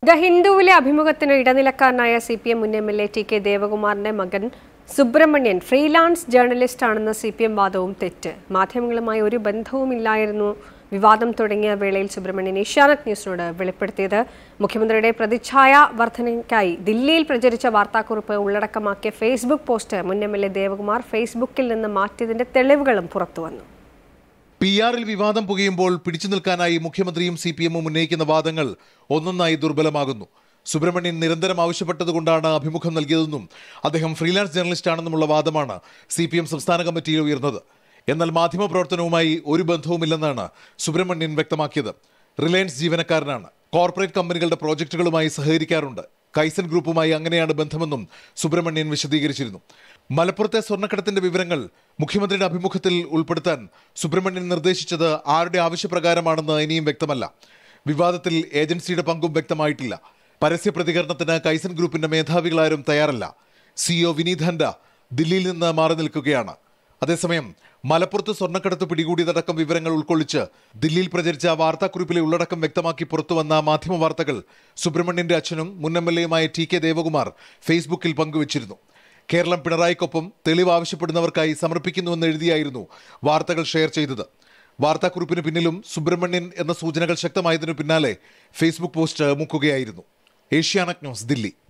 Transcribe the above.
the ഹിന്ദുവിലെ അഭിമുഖത്തിന് ഇടനിലക്കാരനായ സി പി എം മുൻ M L A T K ദേവകുമാറിന്റെ മകൻ സുബ്രഹ്മണ്യൻ ഫ്രീലാൻസ് ജേർണലിസ്റ്റ് ആണെന്ന സി പി എം വാദവും തെറ്റ് മാധ്യമങ്ങളുമായി ഒരു ബന്ധവുമില്ലായിരുന്നു വിവാദം തുടങ്ങിയ വേളയിൽ സുബ്രഹ്മണ്യൻ ഏഷ്യാനെറ്റ് ന്യൂസിനോട് വെളിപ്പെടുത്തിയത് മുഖ്യമന്ത്രിയുടെ പ്രതിച്ഛായ വർധനയ്ക്കായി ദില്ലിയിൽ പ്രചരിച്ച വാർത്താക്കുറിപ്പ് ഉള്ളടക്കമാക്കിയ ഫേസ്ബുക്ക് പോസ്റ്റ് മുൻ എം എൽ എ ദേവകുമാർ ഫേസ്ബുക്കിൽ നിന്ന് മാറ്റിയതിന്റെ തെളിവുകളും പുറത്തുവന്നു പി ആറിൽ വിവാദം പുകയുമ്പോൾ പിടിച്ചു നിൽക്കാനായി മുഖ്യമന്ത്രിയും സി പി എമ്മും ഉന്നയിക്കുന്ന വാദങ്ങൾ ഒന്നൊന്നായി ദുർബലമാകുന്നു സുബ്രഹ്മണ്യൻ നിരന്തരം ആവശ്യപ്പെട്ടതുകൊണ്ടാണ് അഭിമുഖം നൽകിയതെന്നും അദ്ദേഹം ഫ്രീലാൻസ് ജേർണലിസ്റ്റ് ആണെന്നുമുള്ള വാദമാണ് സി പി എം സംസ്ഥാന കമ്മിറ്റിയിൽ ഉയർന്നത് എന്നാൽ മാധ്യമപ്രവർത്തനവുമായി ഒരു ബന്ധവുമില്ലെന്നാണ് സുബ്രഹ്മണ്യൻ വ്യക്തമാക്കിയത് റിലയൻസ് ജീവനക്കാരനാണ് കോർപ്പറേറ്റ് കമ്പനികളുടെ പ്രോജക്റ്റുകളുമായി സഹകരിക്കാറുണ്ട് കൈസൻ ഗ്രൂപ്പുമായി അങ്ങനെയാണ് ബന്ധമെന്നും സുബ്രഹ്മണ്യൻ വിശദീകരിച്ചിരുന്നു മലപ്പുറത്തെ സ്വർണ്ണക്കടത്തിന്റെ വിവരങ്ങൾ മുഖ്യമന്ത്രിയുടെ അഭിമുഖത്തിൽ ഉൾപ്പെടുത്താൻ സുബ്രഹ്മണ്യൻ നിർദ്ദേശിച്ചത് ആരുടെ ആവശ്യപ്രകാരമാണെന്ന് ഇനിയും വ്യക്തമല്ല വിവാദത്തിൽ ഏജൻസിയുടെ പങ്കും വ്യക്തമായിട്ടില്ല പരസ്യ പ്രതികരണത്തിന് കൈസൻ ഗ്രൂപ്പിന്റെ മേധാവികളാരും തയ്യാറല്ല സിഇഒ വിനീത് ഹൻഡ ദില്ലിയിൽ നിന്ന് മാറി നിൽക്കുകയാണ് അതേസമയം മലപ്പുറത്ത് സ്വർണ്ണക്കടത്ത് പിടികൂടിയതടക്കം വിവരങ്ങൾ ഉൾക്കൊള്ളിച്ച് ദില്ലിയിൽ പ്രചരിച്ച വാർത്താക്കുറിപ്പിലെ ഉള്ളടക്കം വ്യക്തമാക്കി പുറത്തുവന്ന മാധ്യമ വാർത്തകൾ സുബ്രഹ്മണ്യന്റെ അച്ഛനും മുൻ എം എൽ എയുമായ ടി കെ ദേവകുമാർ ഫേസ്ബുക്കിൽ പങ്കുവച്ചിരുന്നു കേരളം പിണറായിക്കൊപ്പം തെളിവ് ആവശ്യപ്പെടുന്നവർക്കായി സമർപ്പിക്കുന്നുവെന്ന് എഴുതിയായിരുന്നു വാർത്തകൾ ഷെയർ ചെയ്തത് വാർത്താക്കുറിപ്പിന് പിന്നിലും സുബ്രഹ്മണ്യൻ എന്ന സൂചനകൾ ശക്തമായതിനു പിന്നാലെ ഫേസ്ബുക്ക് പോസ്റ്റ് മുക്കുകയായിരുന്നു ഏഷ്യാനെറ്റ് ന്യൂസ് ദില്ലി